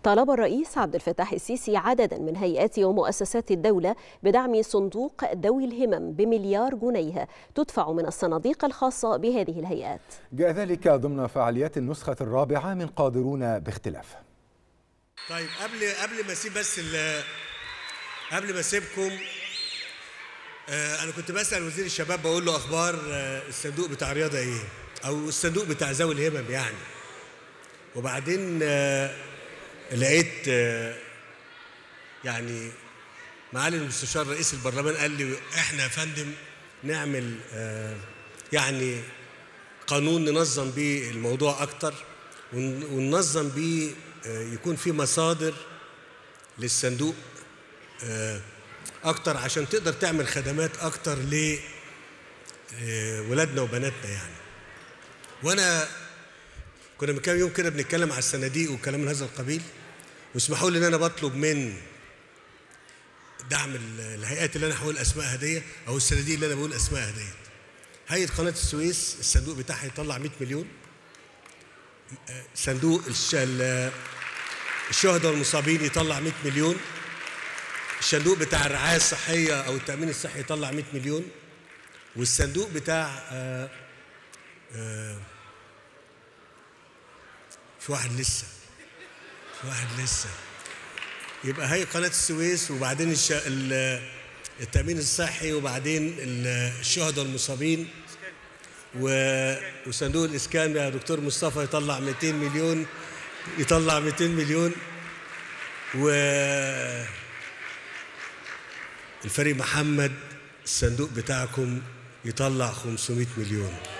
طالب الرئيس عبد الفتاح السيسي عددا من هيئات ومؤسسات الدولة بدعم صندوق ذوي الهمم بمليار جنيه تدفع من الصناديق الخاصة بهذه الهيئات جاء ذلك ضمن فعاليات النسخة الرابعة من قادرون باختلاف طيب قبل قبل ما اسيب بس قبل ما اسيبكم آه انا كنت بسال وزير الشباب بقول له اخبار آه الصندوق بتاع الرياضه ايه او الصندوق بتاع ذوي الهمم يعني وبعدين آه لقيت آه يعني معالي المستشار رئيس البرلمان قال لي احنا يا فندم نعمل آه يعني قانون ننظم بيه الموضوع اكتر وننظم بيه يكون في مصادر للصندوق اكتر عشان تقدر تعمل خدمات اكتر لولادنا وبناتنا يعني وانا كنا من كام يوم كده بنتكلم على الصناديق وكلام من هذا القبيل واسمحوا لي ان انا بطلب من دعم الهيئات اللي انا هقول اسمائها دي او الصناديق اللي انا بقول اسمائها ديت هيئه قناه السويس الصندوق بتاعها يطلع 100 مليون صندوق الشهداء والمصابين يطلع 100 مليون الصندوق بتاع الرعايه الصحيه او التامين الصحي يطلع 100 مليون والصندوق بتاع آآ آآ في واحد لسه في واحد لسه يبقى هي قناه السويس وبعدين الش... التامين الصحي وبعدين الشهداء والمصابين و... وصندوق الاسكان يا دكتور مصطفى يطلع 200 مليون يطلع 200 مليون و الفريق محمد الصندوق بتاعكم يطلع 500 مليون